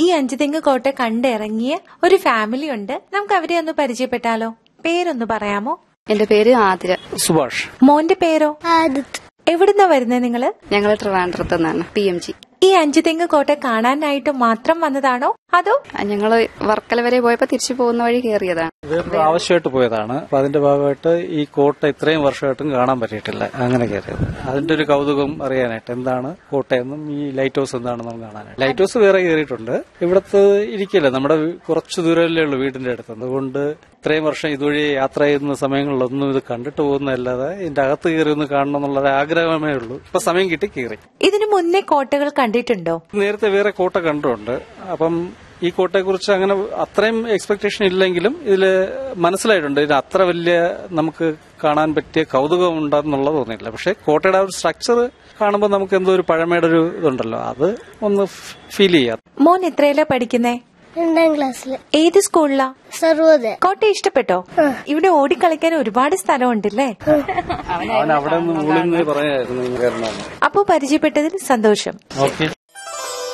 ഈ അഞ്ചുതെങ്ങ് കോട്ട കണ്ടിറങ്ങിയ ഒരു ഫാമിലി ഉണ്ട് നമുക്ക് അവരെ ഒന്ന് പരിചയപ്പെട്ടാലോ പേരൊന്ന് പറയാമോ എന്റെ പേര് ആതിര സുഭാഷ് മോന്റെ പേരോ എവിടുന്നാ വരുന്നത് നിങ്ങള് ഞങ്ങൾ ട്രിവാൻഡ്രത്ത് നിന്നാണ് പി എം ജി ഈ അഞ്ചുതെങ്ങ് കോട്ട കാണാനായിട്ട് മാത്രം വന്നതാണോ അതോ ഞങ്ങള് വർക്കല വരെ പോയപ്പോ തിരിച്ചു പോകുന്ന വഴി കയറിയതാണ് വേറൊരു ആവശ്യമായിട്ട് പോയതാണ് അപ്പൊ അതിന്റെ ഭാഗമായിട്ട് ഈ കോട്ട ഇത്രയും വർഷമായിട്ടും കാണാൻ പറ്റിയിട്ടില്ല അങ്ങനെ കയറിയത് അതിന്റെ ഒരു കൗതുകം അറിയാനായിട്ട് എന്താണ് കോട്ടയെന്നും ഈ ലൈറ്റ് ഹൗസ് എന്താണെന്നും കാണാനായിട്ട് ലൈറ്റ് ഹൗസ് വേറെ കയറിയിട്ടുണ്ട് ഇവിടത്ത് ഇരിക്കില്ല നമ്മുടെ വി- കുറച്ച് ദൂരമല്ലേ ഉള്ളൂ വീടിന്റെ അടുത്ത് അതുകൊണ്ട് ഇത്രയും വർഷം ഇതുവഴി യാത്ര ചെയ്യുന്ന സമയങ്ങളിലൊന്നും ഇത് കണ്ടിട്ട് പോകുന്നതല്ലാതെ ഇതിന്റെ അകത്ത് കയറി ഒന്ന് കാണണം എന്നുള്ള ഒരു ആഗ്രഹമേ ഉള്ളൂ ഇപ്പൊ സമയം കിട്ടി കയറി ഇതിനു മുന്നേ കോട്ടകൾ കണ്ടിട്ടുണ്ടോ നേരത്തെ വേറെ കോട്ട കണ്ടിട്ടുണ്ട് അപ്പം ഈ കോട്ടയെക്കുറിച്ച് അങ്ങനെ അത്രയും എക്സ്പെക്ടേഷൻ ഇല്ലെങ്കിലും ഇതിൽ മനസ്സിലായിട്ടുണ്ട് ഇതിന് അത്ര വലിയ നമുക്ക് കാണാൻ പറ്റിയ കൗതുകം ഉണ്ടെന്നുള്ളത് തോന്നിയില്ല പക്ഷെ കോട്ടയുടെ ആ ഒരു സ്ട്രക്ചർ കാണുമ്പോൾ നമുക്ക് എന്തോ ഒരു പഴമയുടെ ഒരു ഇതുണ്ടല്ലോ അത് ഒന്ന് ഫീൽ ചെയ്യാം മോൻ എത്രയിലാ പഠിക്കുന്നേ രണ്ടാം ക്ലാസ്സില് ഏത് സ്കൂളിലാ സർവോദയ കോട്ട ഇഷ്ടപ്പെട്ടോ ഇവിടെ ഓടിക്കളിക്കാൻ ഒരുപാട് സ്ഥലമുണ്ടല്ലേ അവൻ അവിടെ നിന്ന് മുകളിൽ നിന്ന് പറയായിരുന്നു കാരണം അപ്പോ പരിചയപ്പെട്ടതിൽ സന്തോഷം ഓക്കെ